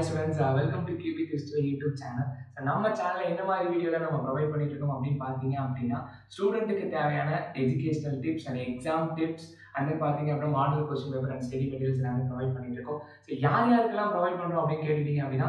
hi students welcome to QB கிறிஸ்டுவல் YouTube channel so நம்ம சேனலில் என்ன மாதிரி வீடியோவில் நம்ம ப்ரொவைட் பண்ணிட்டு இருக்கோம் அப்படின்னு பார்த்தீங்க அப்படின்னா ஸ்டூடெண்ட்டுக்கு தேவையான educational tips and exam tips and then பார்த்தீங்க அப்படின்னா model question paper and study materials எல்லாமே ப்ரொவைட் பண்ணிட்டு இருக்கோம் ஸோ யார் யாருக்கெல்லாம் ப்ரொவைட் பண்ணுறோம் அப்படின்னு கேட்டுட்டீங்க அப்படின்னா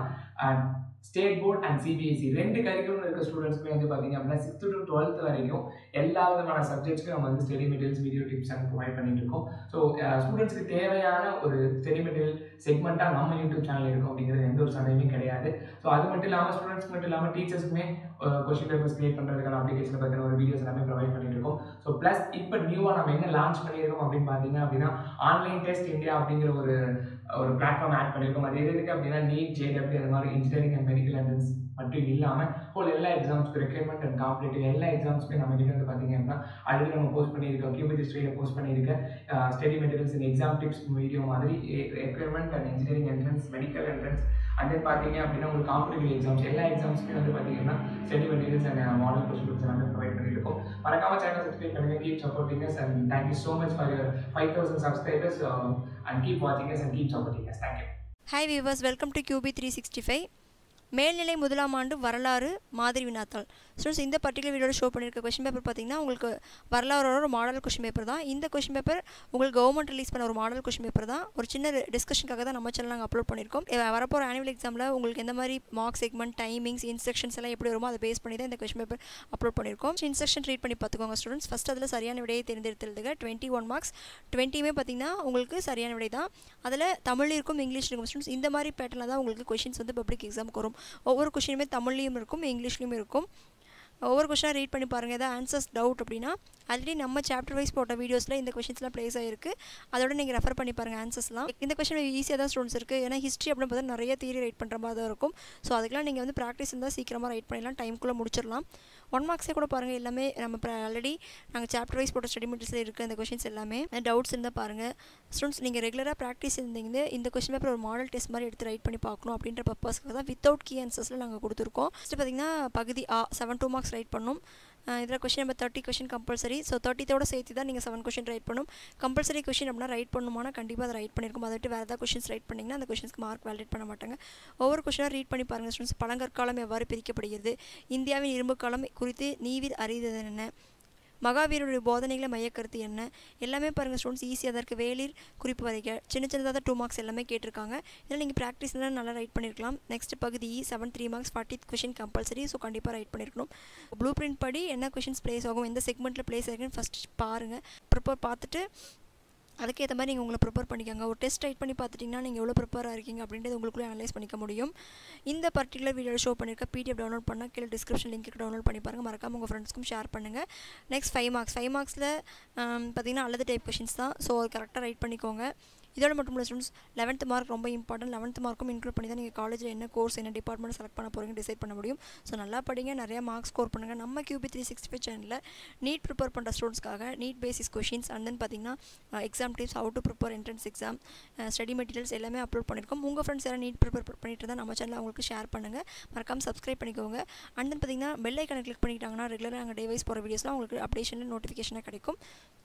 ஸ்டேட் போர்ட் அண்ட் சிபிஎஸ்சி ரெண்டு கரிக்குலம் இருக்க ஸ்டூடெண்ட்ஸ்க்குமே வந்து பார்த்தீங்க அப்படின்னா சிக்ஸ்த்து டு டுவெல்த் வரைக்கும் எல்லா விதமான சப்ஜெக்ட்ஸ்க்கும் நம்ம வந்து study materials video tips and provide பண்ணிட்டு இருக்கோம் ஸோ ஸ்டூடெண்ட்ஸ்க்கு தேவையான ஒரு ஸ்டடி மெட்டீரியல் செக்மெண்ட்டாக நம்ம யூடியூப் சேனல் இருக்கும் அப்படிங்கிறது எந்த ஒரு சந்தேகமே கிடையாது ஸோ அது மட்டும் இல்லாமல் ஸ்டூடெண்ட்ஸ்க்கு மட்டும் இல்லாமல் டீச்சர்ஸ்க்குமே கொஸ்டின் பேப்பர்ஸ் கிரியேட் பண்ணுறதுக்கான அப்ளிகேஷனை பற்றின ஒரு வீடியோஸ் எல்லாமே ப்ரொவைட் பண்ணிட்டு இருக்கோம் ஸோ ப்ளஸ் இப்போ நியூவாக நம்ம என்ன லான்ச் பண்ணியிருக்கோம் அப்படின்னு பார்த்தீங்க அப்படின்னா ஆன்லைன் டெஸ்ட் இந்தியா அப்படிங்கிற ஒரு ஒரு பிளாட்ஃபார்ம் ஆட் பண்ணியிருக்கோம் அது எதுக்கு அப்படின்னா நீட் ஜேடபிள்யூ அந்த மாதிரி இன்ஜினியரிங் அண்ட் மெடிக்கல் என்ட்ரன்ஸ் மட்டும் இல்லாமல் ஹோல் எல்லா எக்ஸாம்ஸ்க்கு ரெக்யர்மெண்ட் அண்ட் காம்படேட்டிவ் எல்லா எக்ஸாம்ஸ்க்கு நம்ம கிட்ட வந்து பார்த்தீங்க அப்படின்னா ஆல்ரெடி நம்ம போஸ்ட் பண்ணியிருக்கோம் கியூபிட் ஹிஸ்ட்ரியில் போஸ்ட் பண்ணியிருக்க study materials and exam tips video மாதிரி requirement and engineering entrance medical entrance and then பார்த்தீங்க அப்படின்னா உங்களுக்கு காம்படிட்டிவ் எக்ஸாம்ஸ் எல்லா எக்ஸாம்ஸ்க்குமே வந்து பார்த்தீங்கன்னா study materials and model questions எல்லாமே ப்ரொவைட் பண்ணியிருக்கோம் மறக்காம சேனல் சப்ஸ்கிரைப் பண்ணுங்க keep supporting us and thank you so much for your five thousand subscribers and keep வாட்சிங் us and keep supporting us thank you hi viewers welcome to QB three sixty five மேல்நிலை முதலாம் ஆண்டு வரலாறு மாதிரி வினாத்தாள் ஸ்டூடெண்ட்ஸ் இந்த particular வீடியோவில் ஷோ பண்ணியிருக்க கொஷின் பேப்பர் பார்த்தீங்கன்னா உங்களுக்கு வரலாறோட ஒரு மாடல் கொஷின் பேப்பர் தான் இந்த கொஷின் பேப்பர் உங்களுக்கு கவர்மெண்ட் ரிலீஸ் பண்ண ஒரு மாடல் கொஷின் பேப்பர் தான் ஒரு சின்ன டிஸ்கஷனுக்காக தான் நம்ம சேனல் நாங்கள் அப்லோட் பண்ணியிருக்கோம் வரப்போகிற ஆனுவல் எக்ஸாமில் உங்களுக்கு எந்த மாதிரி மார்க் செக்மெண்ட் டைமிங்ஸ் இன்ஸ்ட்ரக்ஷன்ஸ் எல்லாம் எப்படி வருமோ அதை பேஸ் பண்ணி தான் இந்த கொஷின் பேப்பர் அப்லோட் பண்ணியிருக்கோம் இன்ஸ்ட்ரக்ஷன் ரீட் பண்ணி பார்த்துக்கோங்க ஸ்டூடெண்ட்ஸ் ஃபஸ்ட் அதில் சரியான விடையை தேர்ந்தெடுத்துருதுங்க டுவெண்ட்டி ஒன் மார்க்ஸ் டுவெண்ட்டியுமே பார்த்தீங்கன்னா உங்களுக்கு சரியான விடை தான் அதில் தமிழ் இருக்கும் இங்கிலீஷ் இருக்கும் ஸ்டூடெண்ட்ஸ் இந்த மாதிரி பேட்டர்னில் தான் உங்களுக்கு கொஷின்ஸ் வந்து பப்ளிக் எக்ஸாமுக்கு வரும் ஒவ்வொரு கொஷினுமே தமிழ்லையும் இருக்கும் இங்கிலீஷ்லையும் இருக்கும் ஒவ்வொரு கொஷனாக ரீட் பண்ணி பாருங்கள் ஏதாவது ஆன்சர்ஸ் டவுட் அப்படின்னா ஆல்ரெடி நம்ம சாப்டர் வைஸ் போட்ட வீடியோஸில் இந்த கொஷின்ஸ்லாம் ப்ளேஸ் ஆகிருக்கு அதோட நீங்கள் ரெஃபர் பண்ணி பாருங்கள் ஆன்சர்ஸ்லாம் இந்த கொஷின் ஈஸியாக தான் ஸ்டூடெண்ட்ஸ் இருக்குது ஏன்னா ஹிஸ்ட்ரி அப்படின்னு பார்த்தா நிறைய தியரி ரைட் பண்ணுற மாதிரி தான் இருக்கும் ஸோ அதுக்கெலாம் நீங்கள் வந்து ப்ராக்டிஸ் இருந்தால் சீக்கிரமாக ரைட் பண்ணிடலாம் டைம்குள்ளே முடிச்சிடலாம் ஒன் மார்க்ஸே கூட பாருங்கள் எல்லாமே நம்ம ஆல்ரெடி நாங்கள் சாப்டர் வைஸ் போட்ட ஸ்டடி மெட்டீரியல் இருக்குது இந்த கொஷின்ஸ் எல்லாமே டவுட்ஸ் இருந்தால் பாருங்கள் ஸ்டூடெண்ட்ஸ் நீங்கள் ரெகுலராக ப்ராக்டிஸ் இருந்தீங்க இந்த கொஷின் பேப்பர் ஒரு மாடல் டெஸ்ட் மாதிரி எடுத்து ரைட் பண்ணி பார்க்கணும் அப்படின்ற பர்பஸ்க்கு தான் வித்தவுட் கீ ஆன்சர்ஸில் நாங்கள் கொடுத்துருக்கோம் ஃபஸ்ட்டு பார்த்தீங்கன்னா பகுதி ஆ செவன் டூ மார்க்ஸ் ரைட் பண்ணணும் இதில் question number thirty question compulsory so தேர்ட்டித்தோட சேர்த்து தான் நீங்கள் செவன் கொஷின் ரைட் பண்ணணும் கம்பல்சரி கொஷின் அப்படின்னா ரைட் பண்ணுமானா கண்டிப்பாக அதை ரைட் பண்ணியிருக்கும் அதை விட்டு வேறு ஏதாவது கொஷின்ஸ் ரைட் பண்ணிங்கன்னா அந்த கொஷின்ஸ்க்கு மார்க் வேலிடேட் பண்ண மாட்டாங்க ஒவ்வொரு கொஷினாக ரீட் பண்ணி பாருங்கள் ஸ்டூடெண்ட்ஸ் பழங்கற்காலம் எவ்வாறு பிரிக்கப்படுகிறது இந்தியாவின் இரும்பு காலம் குறித்து நீவிர் அறிந்தது என்ன மகாவீருடைய போதனைகளை மையக்கருத்து என்ன எல்லாமே பாருங்கள் ஸ்டூடெண்ட்ஸ் ஈஸியாக தான் இருக்குது வேலிர் குறிப்பு வரைக்க சின்ன சின்னதாக தான் டூ மார்க்ஸ் எல்லாமே கேட்டிருக்காங்க இதில் நீங்கள் ப்ராக்டிஸ் தான் நல்லா ரைட் பண்ணியிருக்கலாம் நெக்ஸ்ட் பகுதி seven three marks forty question compulsory so கண்டிப்பாக ரைட் பண்ணியிருக்கணும் ப்ளூ பிரிண்ட் படி என்ன கொஷின்ஸ் ப்ளேஸ் ஆகும் எந்த செக்மெண்ட்டில் ப்ளேஸ் ஆகுன்னு ஃபஸ்ட் பாருங்கள் ப்ரிப்பேர் பார்த்துட்டு அதுக்கேற்ற மாதிரி நீங்கள் உங்களை ப்ரிப்பேர் பண்ணிக்கோங்க ஒரு டெஸ்ட் ரைட் பண்ணி பார்த்துட்டிங்கன்னா நீங்கள் எவ்வளோ ப்ரிப்பேராக இருக்கீங்க அப்படின்றது உங்களுக்குள்ளே அனலைஸ் பண்ணிக்க முடியும் இந்த பர்டிகுலர் வீடியோ ஷோ பண்ணியிருக்க பிடிஎஃப் டவுன்லோட் பண்ணால் கீழே டிஸ்கிரிப்ஷன் லிங்க்கு டவுன்லோட் பண்ணி பாருங்கள் மறக்காமல் உங்கள் ஃப்ரெண்ட்ஸ்க்கும் ஷேர் பண்ணுங்கள் நெக்ஸ்ட் ஃபைவ் மார்க்ஸ் ஃபைவ் மார்க்ஸில் பார்த்தீங்கன்னா அல்லது டைப் கொஷின்ஸ் தான் ஸோ அது கரெக்டாக ரைட் பண்ணிக்கோங்க இதோட மட்டும் இல்லை ஸ்டூடெண்ட்ஸ் லெவன்த் மார்க் ரொம்ப இம்பார்ட்டன்ட் லெவன்த் மார்க்கும் இன்க்ளூட் பண்ணி தான் நீங்கள் காலேஜில் என்ன கோர்ஸ் என்ன டிபார்ட்மெண்ட் செலக்ட் பண்ண போகிறீங்க டிசைட் பண்ண முடியும் ஸோ நல்லா படிங்க நிறையா மார்க்ஸ் ஸ்கோர் பண்ணுங்கள் நம்ம கியூபி த்ரீ சிக்ஸ்டி ஃபைவ் சேனலில் நீட் ப்ரிப்பேர் பண்ணுற ஸ்டூடெண்ட்ஸ்க்காக NEET basis questions and then பார்த்தீங்கன்னா exam tips how to prepare entrance exam study materials எல்லாமே அப்லோட் பண்ணியிருக்கோம் உங்கள் ஃப்ரெண்ட்ஸ் யாரும் நீட் ப்ரிப்பேர் பண்ணிட்டு தான் நம்ம சேனலில் அவங்களுக்கு ஷேர் பண்ணுங்கள் மறக்காமல் சப்ஸ்கிரைப் பண்ணிக்கோங்க அண்ட் தென் பார்த்தீங்கன்னா பெல் ஐக்கனை கிளிக் பண்ணிக்கிட்டாங்கன்னா ரெகுலராக நாங்கள் டேவைஸ் போகிற வீடியோஸ்லாம் உங்களுக்கு அப்டேஷனில் நோட்டிஃபிகேஷனாக கிடைக்கும்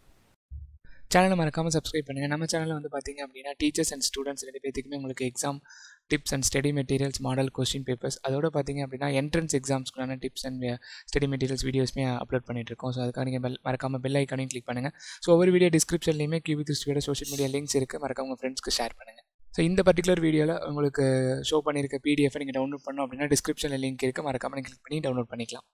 சேனலை மறக்காமல் சப்ஸ்கிரைப் பண்ணுங்கள் நம்ம சேனலில் வந்து பார்த்திங்க அப்படின்னா டீச்சர்ஸ் அண்ட் ஸ்டூடெண்ட்ஸ் ரெண்டு பேத்துக்குமே உங்களுக்கு exam tips and study materials model question papers அதோட பார்த்திங்க அப்படின்னா என்ட்ரன்ஸ் எக்ஸாம்ஸ்க்குள்ளான டிப்ஸ் அண்ட் ஸ்டடி மெட்டீரியல்ஸ் வீடியோஸ்மே அப்லோட் பண்ணிட்டுருக்கோம் ஸோ அதுக்காக நீங்கள் பெல் மறக்காமல் பெல் ஐக்கானையும் கிளிக் பண்ணுங்கள் ஸோ ஒவ்வொரு வீடியோ டிஸ்கிரிப்ஷன்லேயுமே கியூபி திருஷ்டியோட சோஷியல் மீடியா லிங்க்ஸ் இருக்குது மறக்காம உங்கள் ஃப்ரெண்ட்ஸ்க்கு ஷேர் பண்ணுங்கள் ஸோ இந்த பர்டிகுலர் வீடியோவில் உங்களுக்கு ஷோ பண்ணியிருக்க பிடிஎஃப் நீங்கள் டவுன்லோட் பண்ணோம் அப்படின்னா டிஸ்கிரிப்ஷனில் லிங்க் இருக்குது மறக்காமல் நீங்கள் கிளிக் பண்ணி டவுன்லோட் பண்ணிக்கலாம்